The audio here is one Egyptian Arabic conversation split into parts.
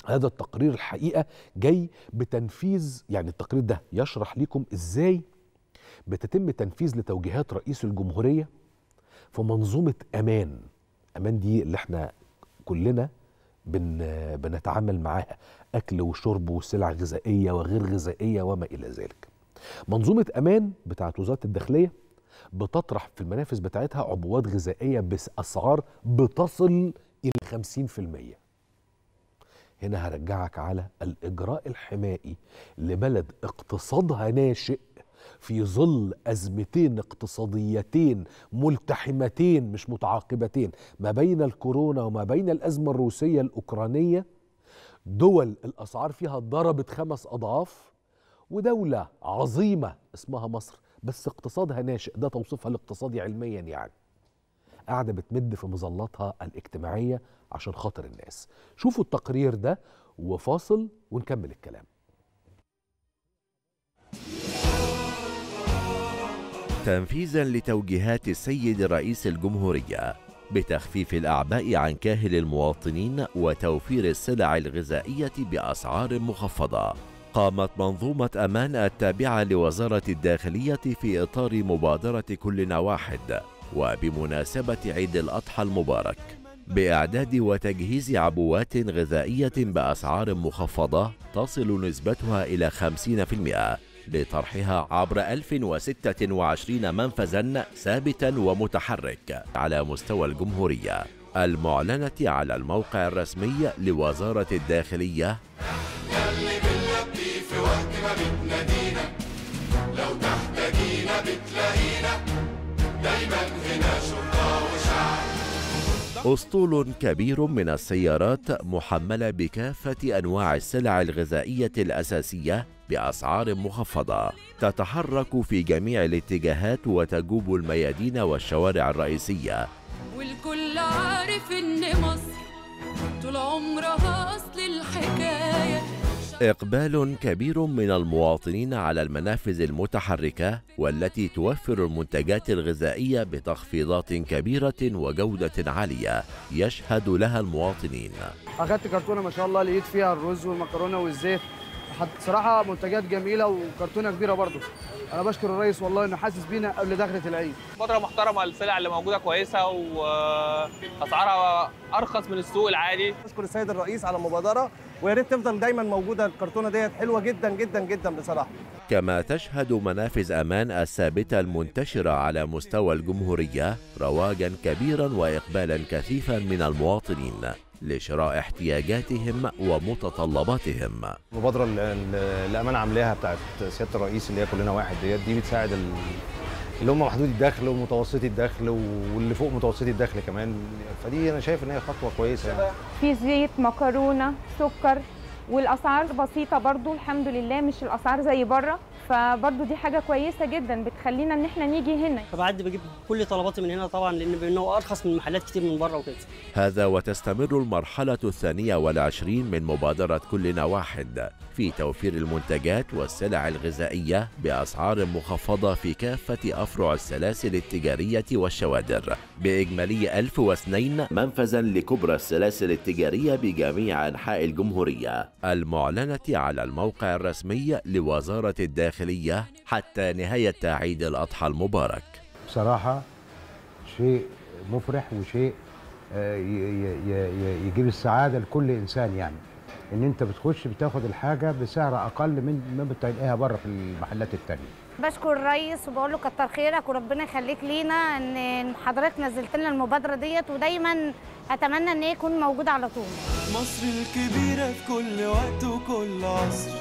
هذا التقرير الحقيقه جاي بتنفيذ يعني التقرير ده يشرح لكم ازاي بتتم تنفيذ لتوجيهات رئيس الجمهوريه في منظومه امان امان دي اللي احنا كلنا بن بنتعامل معاها اكل وشرب وسلع غذائيه وغير غذائيه وما الى ذلك منظومه امان بتاعت وزاره الداخليه بتطرح في المنافذ بتاعتها عبوات غذائيه باسعار بتصل الى 50% هنا هرجعك على الاجراء الحمائي لبلد اقتصادها ناشئ في ظل ازمتين اقتصاديتين ملتحمتين مش متعاقبتين ما بين الكورونا وما بين الازمه الروسيه الاوكرانيه دول الاسعار فيها ضربت خمس اضعاف ودوله عظيمه اسمها مصر بس اقتصادها ناشئ ده توصيفها الاقتصادي علميا يعني قاعده بتمد في مظلاتها الاجتماعيه عشان خاطر الناس شوفوا التقرير ده وفاصل ونكمل الكلام تنفيذا لتوجيهات السيد رئيس الجمهورية بتخفيف الأعباء عن كاهل المواطنين وتوفير السلع الغذائية بأسعار مخفضة قامت منظومة أمان التابعة لوزارة الداخلية في إطار مبادرة كلنا واحد وبمناسبة عيد الأضحى المبارك بإعداد وتجهيز عبوات غذائية بأسعار مخفضة تصل نسبتها إلى 50% لطرحها عبر 1026 منفذا ثابتا ومتحرك على مستوى الجمهورية المعلنة على الموقع الرسمي لوزارة الداخلية يلي بنلبي في وقت ما بتنادينا لو تحتاجينا بتلاقينا دايما هنا شرطة وشعب أسطول كبير من السيارات محملة بكافة أنواع السلع الغذائية الأساسية بأسعار مخفضة تتحرك في جميع الاتجاهات وتجوب الميادين والشوارع الرئيسية والكل عارف ان مصر طول عمرها اصل الحكايه إقبال كبير من المواطنين على المنافذ المتحركة والتي توفر المنتجات الغذائية بتخفيضات كبيرة وجودة عالية يشهد لها المواطنين اخدت كرتونه ما شاء الله لقيت فيها الرز والمكرونه والزيت حد- صراحه منتجات جميله وكرتونه كبيره برضو انا بشكر الرئيس والله انه حاسس بينا قبل دخله العيد مبادرة محترمة السلع اللي موجودة كويسة وأسعارها أرخص من السوق العادي بشكر السيد الرئيس على المبادره ويا ريت تفضل دايما موجوده الكرتونه ديت حلوه جدا جدا جدا بصراحه كما تشهد منافذ أمان الثابتة المنتشرة على مستوى الجمهورية رواجا كبيرا وإقبالا كثيفا من المواطنين لشراء احتياجاتهم ومتطلباتهم المبادره اللي اللي الامانه عاملاها بتاعت سياده الرئيس اللي هي كلنا واحد ديت دي بتساعد ال- اللي هم محدودي الدخل ومتوسطي الدخل واللي فوق متوسطي الدخل كمان فدي انا شايف ان هي خطوه كويسه يعني في زيت مكرونه سكر والاسعار بسيطه برضو الحمد لله مش الاسعار زي بره فبرضو دي حاجه كويسه جدا بتخلينا ان احنا نيجي هنا فبعد بجيب كل طلباتي من هنا طبعا لان بانه ارخص من محلات كتير من بره وكده هذا وتستمر المرحلة الثانية والعشرين من مبادرة كلنا واحد في توفير المنتجات والسلع الغذائية بأسعار مخفضة في كافة أفرع السلاسل التجارية والشوادر بإجمالي 1002 منفذا لكبرى السلاسل التجارية بجميع أنحاء الجمهورية المعلنة على الموقع الرسمي لوزارة الداخلية حتى نهاية عيد الأضحى المبارك بصراحة شيء مفرح وشيء آه، ي- ي- ي- يجيب السعادة لكل إنسان يعني إن أنت بتخش بتاخد الحاجة بسعر أقل من ما بتلاقيها بره في المحلات التانية بشكر الرئيس وبقول له كتر خيرك وربنا يخليك لينا ان حضرتك نزلت لنا المبادره ديت ودايما اتمنى ان هي تكون موجوده على طول مصر الكبيرة في كل وقت وكل عصر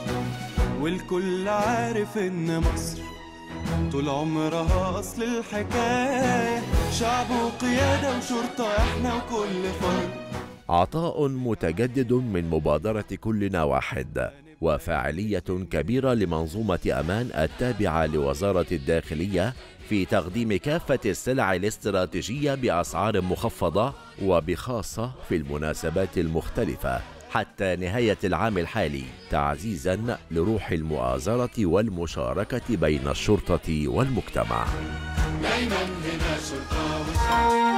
والكل عارف إن مصر طول عمرها أصل الحكاية شعب وقيادة وشرطة إحنا وكل فرد عطاء متجدد من مبادرة كلنا واحد وفاعلية كبيرة لمنظومة أمان التابعة لوزارة الداخلية في تقديم كافة السلع الاستراتيجية بأسعار مخفضة وبخاصة في المناسبات المختلفة حتى نهاية العام الحالي تعزيزا لروح المؤازرة والمشاركة بين الشرطة والمجتمع دايما هنا شرطة وشعب